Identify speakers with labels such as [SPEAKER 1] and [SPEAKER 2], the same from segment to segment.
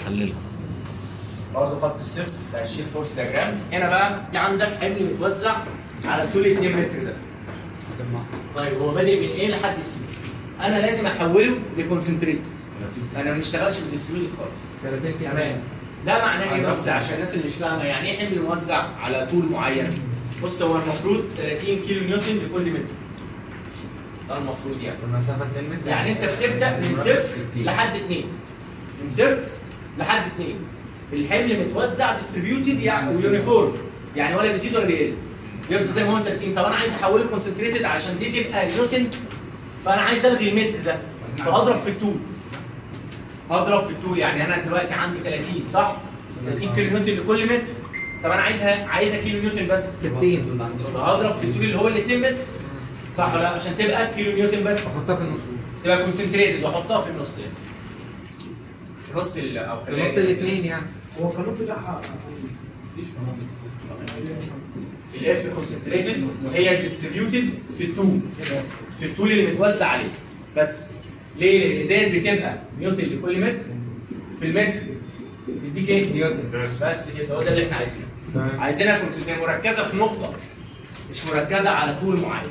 [SPEAKER 1] حللها
[SPEAKER 2] برضه خط الصفر بتاع الشيل فورس دياجرام هنا بقى في عندك حمل متوزع على طول 2 متر ده طيب هو بادئ من ايه لحد سي انا لازم احوله لكونسنتريت انا ما بنشتغلش بالديستريبيوتد خالص
[SPEAKER 3] 30 في
[SPEAKER 2] تمام ده معناه ايه بس عشان الناس اللي مش فاهمه يعني ايه حمل موزع على طول معين بص هو المفروض 30 كيلو نيوتن لكل متر ده المفروض يعني
[SPEAKER 3] والمسافه 2 متر
[SPEAKER 2] يعني انت بتبدا من صفر لحد اثنين من صفر لحد اثنين الحمل متوزع ديستريبيوتد يعني ويونيفورم يعني ولا بيزيد ولا بيقل بيفضل زي ما هو 30 طب انا عايز احوله كونسنتريتد عشان دي تبقى نيوتن فانا عايز الغي المتر ده فاضرب في الطول هضرب في الطول يعني انا دلوقتي عندي 30 صح 30 كيلو نيوتن لكل متر طب انا عايزها عايزها كيلو نيوتن بس
[SPEAKER 3] 60
[SPEAKER 2] يبقى هضرب في الطول اللي هو ال 2 متر صح ولا لا عشان تبقى كيلو نيوتن بس
[SPEAKER 3] احطها في النص
[SPEAKER 2] تبقى كونسنتريتد واحطها في النص يعني في نص ال او
[SPEAKER 3] في نص الاثنين يعني
[SPEAKER 4] هو القانون بتاعها
[SPEAKER 2] الاف كونسنتريتد وهي ديستريبيوتد في الطول في الطول اللي متوزع عليه بس ليه؟ لان ديت بتبقى نيوتن لكل متر في المتر بيديك ايه؟
[SPEAKER 3] نيوتن
[SPEAKER 2] بس كده هو ده اللي احنا عايزينه
[SPEAKER 3] تمام
[SPEAKER 2] عايزينها كونسنتريتد مركزه في نقطه مش مركزه على طول معين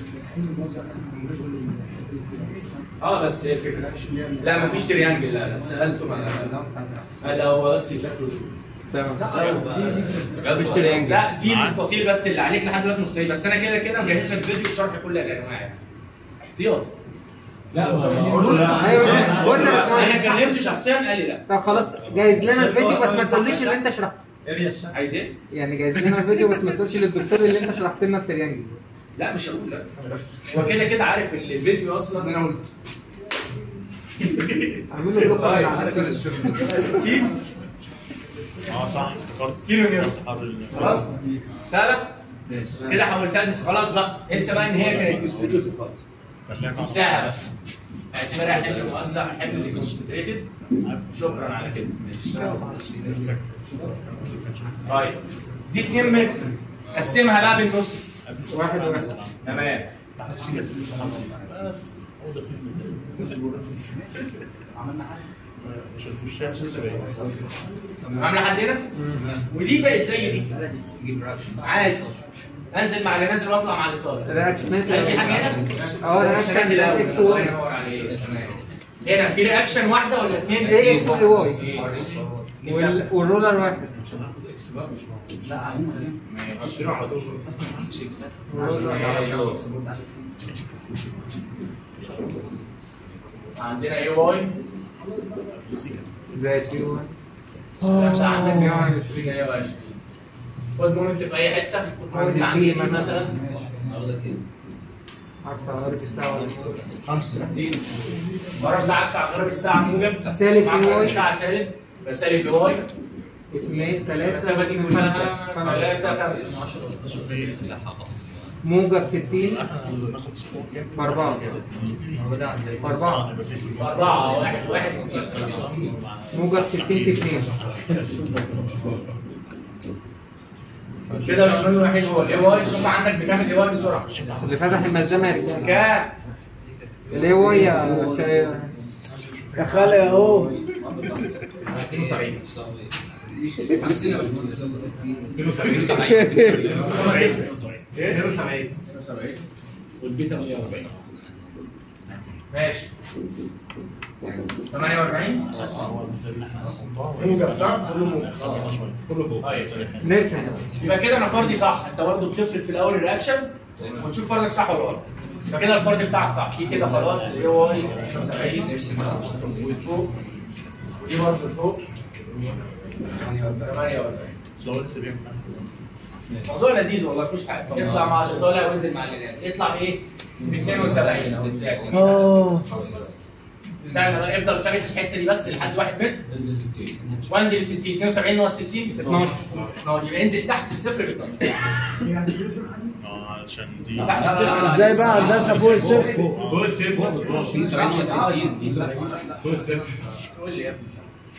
[SPEAKER 2] اه بس هي الفكره لا مفيش تريانجل لا لا سالته ما لا لا هو بس يسافروا
[SPEAKER 3] تمام
[SPEAKER 2] مش
[SPEAKER 3] تريانجل.
[SPEAKER 2] لا دي مستطيل بس اللي عليك لحد دلوقتي مستطيل بس انا كده كده مجهز لك فيديو شرح كل الانواع احتياط
[SPEAKER 4] لا هو
[SPEAKER 3] ايوه بص يا
[SPEAKER 2] انا
[SPEAKER 3] باشمهندس
[SPEAKER 2] كلمته شخصيا قال لي لا
[SPEAKER 3] طب خلاص جايز لنا الفيديو بس ما تقوليش اللي انت شرحته
[SPEAKER 2] عايز ايه؟
[SPEAKER 3] يعني جايز لنا الفيديو بس ما تقولش للدكتور اللي انت شرحت لنا التريانجل
[SPEAKER 2] لا مش هقول لا هو كده كده عارف ال- الفيديو اصلا انا قلت
[SPEAKER 3] اعمل له بلوك على على
[SPEAKER 2] 60
[SPEAKER 1] اه صح افتكرت
[SPEAKER 2] كيلو نيوتن
[SPEAKER 1] حر ال-
[SPEAKER 2] خلاص سهله كده حولتها ديس خلاص بقى انسى بقى ان هي كانت ديستريبيوتد خالص
[SPEAKER 1] خليها تعرف.
[SPEAKER 2] انساها بس اعتبرها حمل موزع حمل كونسنتريتد شكرا على كده طيب دي 2 متر قسمها بقى بالنص
[SPEAKER 3] واحد واحد
[SPEAKER 2] تمام عامله لحد هنا ودي بقت زي دي عايز انزل مع اللي نازل واطلع مع اللي طالع
[SPEAKER 3] رياكشن
[SPEAKER 2] عايز في حاجه هنا؟
[SPEAKER 3] اه رياكشن اكس
[SPEAKER 2] الله
[SPEAKER 3] واي
[SPEAKER 2] ينور عليك. هنا في رياكشن واحده ولا اثنين؟
[SPEAKER 3] ايه اكس واي واي
[SPEAKER 2] وال...
[SPEAKER 3] وال- والرولر واحد
[SPEAKER 2] عندنا اي واي
[SPEAKER 3] زي تي واي
[SPEAKER 2] لا عندك 120 120 خد مومنت في اي حته خد مومنت عند
[SPEAKER 3] عندي
[SPEAKER 2] اليمين مثلا
[SPEAKER 3] عكس عقارب الساعة
[SPEAKER 2] ضرب ده عكس عقارب الساعه موجب
[SPEAKER 3] سالب
[SPEAKER 2] مع عقارب
[SPEAKER 3] اي واي
[SPEAKER 2] الساعه سالب يبقى سالب اي واي
[SPEAKER 3] اثنين
[SPEAKER 2] المسافه دي
[SPEAKER 3] ثلاثة
[SPEAKER 2] كلها
[SPEAKER 3] خمسة
[SPEAKER 2] 3 5
[SPEAKER 3] موجب 60 بأربعة بأربعة
[SPEAKER 2] أربعة واحد واحد
[SPEAKER 3] موجب 60 في 2
[SPEAKER 2] كده العنوان الوحيد هو الاي واي شوف عندك بكام الاي واي بسرعه
[SPEAKER 3] اللي فتح الملزمة يرجع
[SPEAKER 2] كام
[SPEAKER 3] اللي هو يا شاي
[SPEAKER 4] يا خالي اهو
[SPEAKER 2] 72 والبيتا 140 ماشي 48 موجب صح؟ كله موجب كله فوق
[SPEAKER 3] نرسم
[SPEAKER 2] يبقى كده انا فردي صح انت برضه بتفرض في الاول الرياكشن وتشوف فردك صح ولا غلط يبقى كده الفرد بتاعك صح في كده خلاص اللي هو 75 والفوق دي برضه الفوق 48 موضوع لذيذ والله مفيش حاجه اطلع مع اللي طالع وانزل مع اللي نازل اطلع بايه؟ ب 72 او بتاع.
[SPEAKER 4] اه
[SPEAKER 2] استنى بقى افضل ثابت الحته دي بس لحد 1 متر وانزل ال 60 72 ناقص 60 12 12 يبقى انزل تحت الصفر ب 12
[SPEAKER 1] اه عشان دي
[SPEAKER 2] تحت الصفر
[SPEAKER 4] ازاي بقى هندسه فوق الصفر
[SPEAKER 2] اه 60 قول لي يا ابني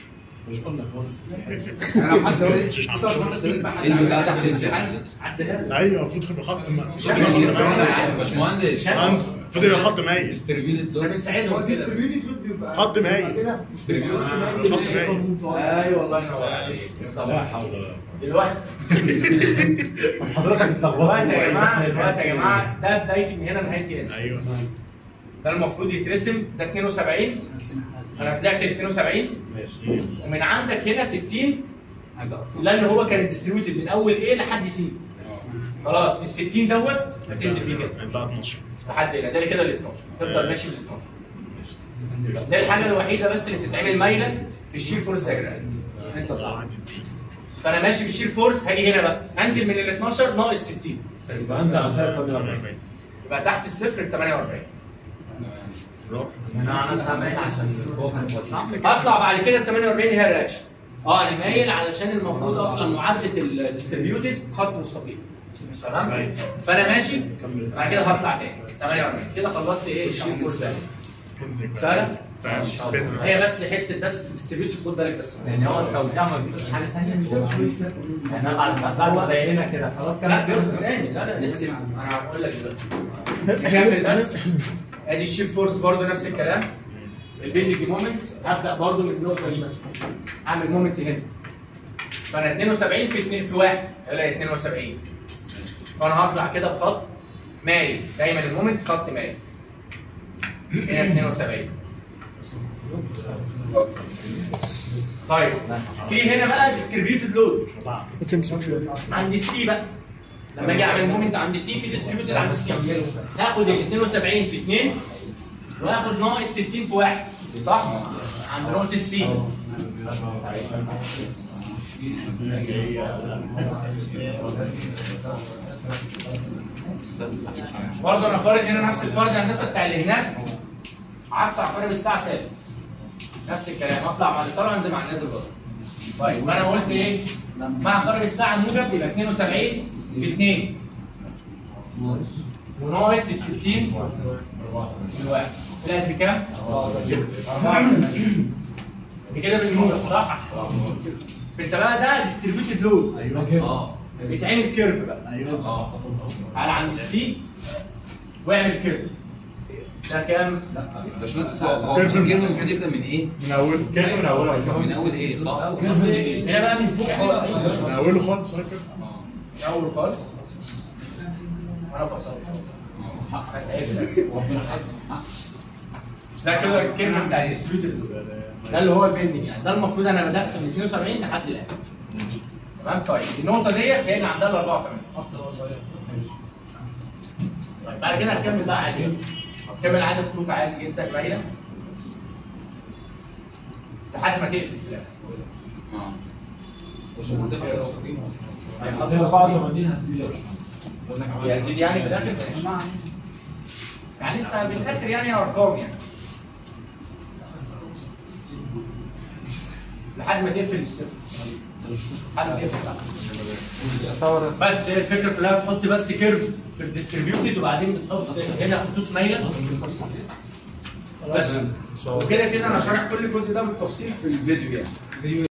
[SPEAKER 3] انا لو حد هو ايه بس اصلا الناس اللي بقى حد
[SPEAKER 5] انزل
[SPEAKER 3] عامل
[SPEAKER 5] بقى تحت
[SPEAKER 3] كده.
[SPEAKER 5] الامتحان عدها
[SPEAKER 1] ايوه المفروض يبقى خط م-
[SPEAKER 5] باشمهندس
[SPEAKER 1] خمس المفروض يبقى خط مايل
[SPEAKER 5] ديستريبيوتد
[SPEAKER 2] احنا
[SPEAKER 5] لود
[SPEAKER 2] بنساعدهم كده
[SPEAKER 4] ديستريبيوتد دود بيبقى
[SPEAKER 1] خط مايل
[SPEAKER 4] كده
[SPEAKER 1] خط مايل
[SPEAKER 2] ايوه الله ينور عليك
[SPEAKER 1] لا حول ولا قوة.
[SPEAKER 2] دلوقتي
[SPEAKER 6] حضرتك اتلخبطت
[SPEAKER 2] دلوقتي يا جماعه دلوقتي يا جماعه ده بدايتي من هنا لنهايتي هنا
[SPEAKER 1] ايوه
[SPEAKER 2] ده المفروض يترسم ده 72 انا طلعت ل 72
[SPEAKER 1] ماشي
[SPEAKER 2] ومن عندك هنا 60
[SPEAKER 3] حاجه
[SPEAKER 2] ده اللي هو كان الديستريبيوتد من اول ايه لحد سي خلاص ال 60 دوت هتنزل بيه كده
[SPEAKER 1] هيبقى 12
[SPEAKER 2] لحد هنا ده كده ال 12 تفضل ماشي بال 12 ده الحاجه الوحيده بس اللي بتتعمل مايله في الشير فورس دايجرام انت صح
[SPEAKER 1] واحد اتنين.
[SPEAKER 2] فانا ماشي بالشير فورس هاجي هنا بقى هنزل من ال 12 ناقص 60
[SPEAKER 6] يبقى انزل على سعر 48
[SPEAKER 2] يبقى تحت الصفر ب 48
[SPEAKER 1] روح
[SPEAKER 2] انا عملتها مايل عشان اطلع بعد كده ال 48 هي الرياكشن اه انا مايل علشان المفروض اصلا معادله الديستريبيوتد خط مستقيم تمام فانا ماشي بعد كده هطلع تاني 48 كده خلصت ايه الشير فورس ده سهله
[SPEAKER 1] تمام بنت.
[SPEAKER 2] هي بس حته بس ديستريبيوتد خد بالك بس يعني هو التوزيع ما بيبقاش حاجه ثانيه مش يعني انا بعد ما بعد زي هنا كده خلاص كان لا لا لا لسه انا هقول لك دلوقتي نكمل بس ادي الشيف فورس برضو نفس الكلام البيندنج مومنت هبدا برضو من النقطه دي مثلا اعمل مومنت هنا فانا 72 في 2 في 1 يلا 72 فانا هطلع كده بخط مايل دايما المومنت خط مايل هنا 72 طيب في هنا بقى ديستريبيوتد لود عند السي بقى لما اجي اعمل مومنت عند سي في ديستريبيوتد عند السي هاخد ال 72 في 2 واخد ناقص 60 في 1 صح؟ عند نقطة سي برضه انا فارض هنا نفس الفرض هندسه بتاع اللي هناك عكس عقارب الساعه ثابت نفس الكلام اطلع مع الطلعه انزل مع النازل برضه طيب فانا قلت ايه؟ مع عقارب الساعه موجب يبقى 72 في 2 وناقص ال 60 في الواحد طلعت بكام؟ 84 دي كده بالموجب صح؟ انت بقى ده ديستريبيوتد لود
[SPEAKER 5] اه
[SPEAKER 2] بيتعمل كيرف بقى
[SPEAKER 5] اه
[SPEAKER 2] على عند السي واعمل كيرف ده كام؟
[SPEAKER 5] باشمهندس هو هو الكيرف المفروض يبدا من ايه؟
[SPEAKER 1] من اوله كيف من اوله
[SPEAKER 5] من اول ايه صح؟
[SPEAKER 2] هنا بقى من فوق خالص
[SPEAKER 1] من اوله خالص هيك
[SPEAKER 5] اه
[SPEAKER 2] من اول خالص انا فصلت انا تعبت ده كده الكيرف بتاع الديستريبيوتد ده اللي هو البيندنج يعني ده المفروض انا بدات من 72 لحد الان تمام طيب النقطه ديت هي اللي عندها ال 84 طيب بعد كده هنكمل بقى عادي هنكمل عادي خطوط عادي جدا باينه لحد ما تقفل في الاخر
[SPEAKER 5] اه
[SPEAKER 6] حضرتك 84 هتزيد يا باشمهندس
[SPEAKER 2] يعني تزيد يعني في الاخر ماشي. يعني انت بالاخر يعني ارقام يعني لحد ما تقفل الصفر لحد ما تقفل بقى. بس هي الفكره كلها بتحط بس كيرف في الديستريبيوتد وبعدين بتحط هنا خطوط مايله بس وكده كده انا شارح كل جزء ده بالتفصيل في الفيديو يعني